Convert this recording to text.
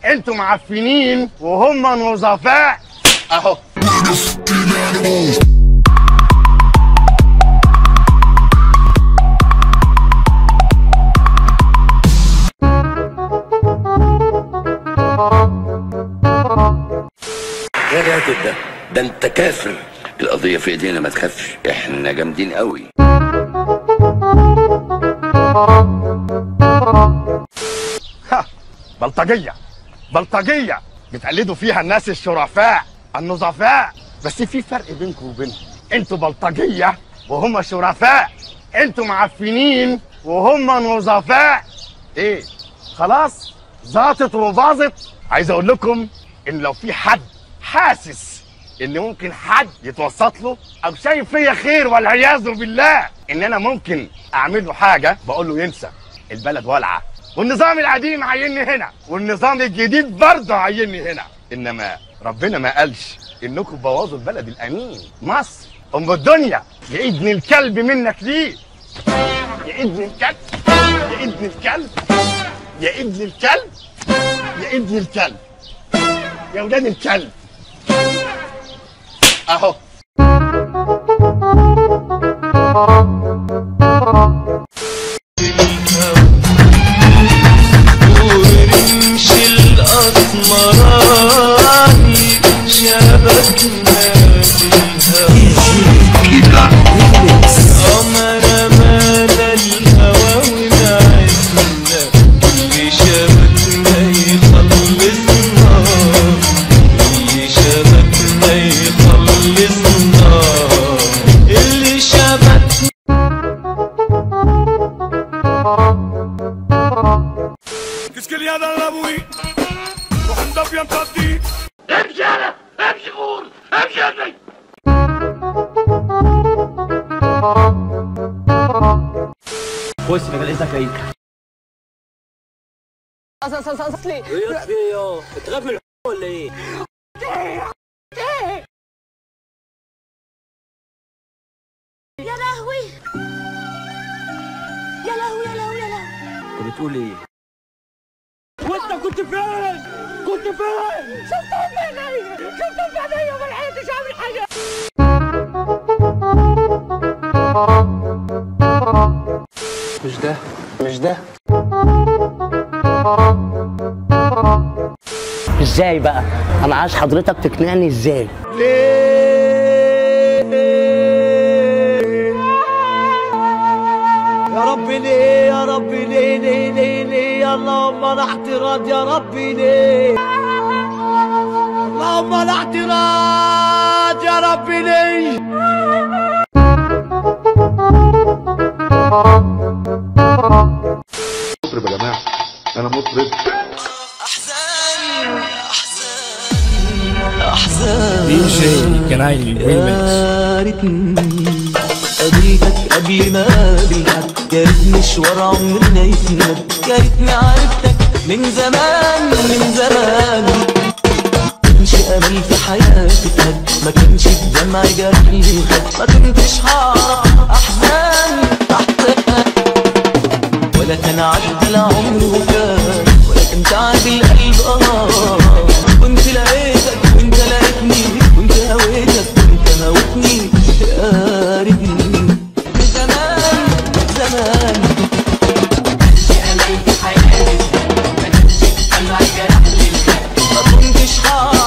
انتوا معفنين وهم نظفاء اهو يا راتب ده ده انت كافر القضية في ايدينا ما تخافش احنا جامدين قوي ها بلطجية بلطجية بتقلدوا فيها الناس الشرفاء النظفاء بس في فرق بينكم وبينهم انتوا بلطجية وهم شرفاء انتوا معفنين وهم نظفاء ايه خلاص ظبطت وباظت عايز اقول لكم ان لو في حد حاسس ان ممكن حد يتوسط له او شايف فيا خير والعياذ بالله ان انا ممكن اعمل له حاجه بقول له ينسى البلد والعه والنظام القديم عيني هنا والنظام الجديد برضه عيني هنا انما ربنا ما قالش انكم بوظوا البلد الامين مصر ام الدنيا يا ابن الكلب منك ليه يا ابن الكلب يا ابن الكلب يا ابن الكلب يا ابن الكلب يا ولاد الكلب اهو ورمش الأسمراني شبكنا بالهوى قمر مال الهوى ونعسنا اللي شبكنا يخلصنا اللي شبكنا يخلصنا اللي شبكنا Qu'est-ce qu'il y a dans la bouille وحنا bien تدي امشي انا امشي غور امشي يا زي خش مجال اذنك عيد ايه في ايه بتخاف من الحكومة ولا ايه؟ يا لهوي يا لهوي يا لهوي يا لهوي انت بتقول ايه؟ وانت كنت فين؟ كنت فين؟ شفتهم بعيني شفتهم بعيني وما لحقتش اعمل حاجه مش ده مش ده ازاي بقى انا عايز حضرتك تقنعني ازاي يا رب ليه يا رب ليه ليه ليه ليه اللهم لا اعتراض يا رب ليه اللهم لا اعتراض يا رب ليه مطرب يا جماعه انا مطرب احزان احزان احزان دي جي كنايل يا ريتني قابلتك قبل ما قابلتك يا ريت مشوار عمرنا يتمد يا ريتني عرفتك من زمان من زمان ما كانش امل في حياتي اتهد ما كانش الدمع جرح لي الخد ما كنتش هعرف احزان احزان ولا كان عدى العمر وفات ولا كان تعب القلب اه كنت لقيتك وانت لقيتني كنت هويتك وانت هوتني يا ريتني زمان زمان ما كنتش هعرف